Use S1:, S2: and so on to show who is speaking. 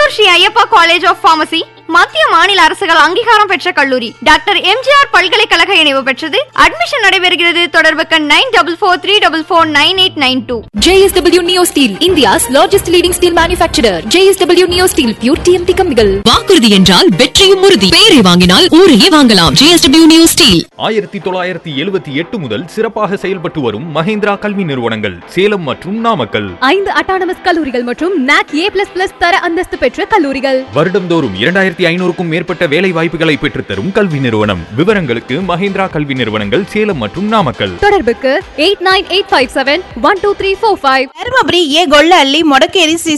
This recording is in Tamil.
S1: Cuddalore Sri Ayyappa college of pharmacy மத்திய மாநில அரசுகள் அங்கீகாரம் பெற்ற கல்லூரி டாக்டர் எம்ஜிஆர் பல்கலைக்கழக இணைவு பெற்றது அட்மிஷன் நடைபெறுகிறது தொடர்புக்கு nine double four three double four nine eight nine two
S2: JSW Neo Steel, India's largest leading steel manufacturer. JSW Neo Steel, pure TMT கம்பிகள்.
S3: வாக்குறுதி என்றால் வெற்றியும் உறுதி பெயரை வாங்கினால் ஊரையே வாங்கலாம் ஜேஎஸ்டபிள்யூ நியூ ஸ்டீல்
S4: ஆயிரத்தி தொள்ளாயிரத்தி எழுபத்தி எட்டு முதல் சிறப்பாக செயல்பட்டு வரும் மஹேந்திரா கல்வி நிறுவனங்கள் சேலம் மற்றும் நாமக்கல்
S2: ஐந்து அட்டானமஸ் கல்லூரிகள் மற்றும் NAC A++ தர அந்தஸ்து பெற்ற கல்லூரிகள்
S4: வருடம்தோறும் இரண்டாயிரத்தி ஐநூறுக்கும் மேற்பட்ட வேலை வாய்ப்புகளை பெற்றுத்தரும் கல்வி நிறுவனம் விவரங்களுக்கு மஹேந்திரா கல்வி நிறுவனங்கள் சேலம் மற்றும் நாமக்கல்
S2: தொடர்புக்கு eight nine eight five seven one two three four five
S5: Dharmapuri ஏ கொள்ள அள்ளி மொடக்கேரி ஸ்ரீ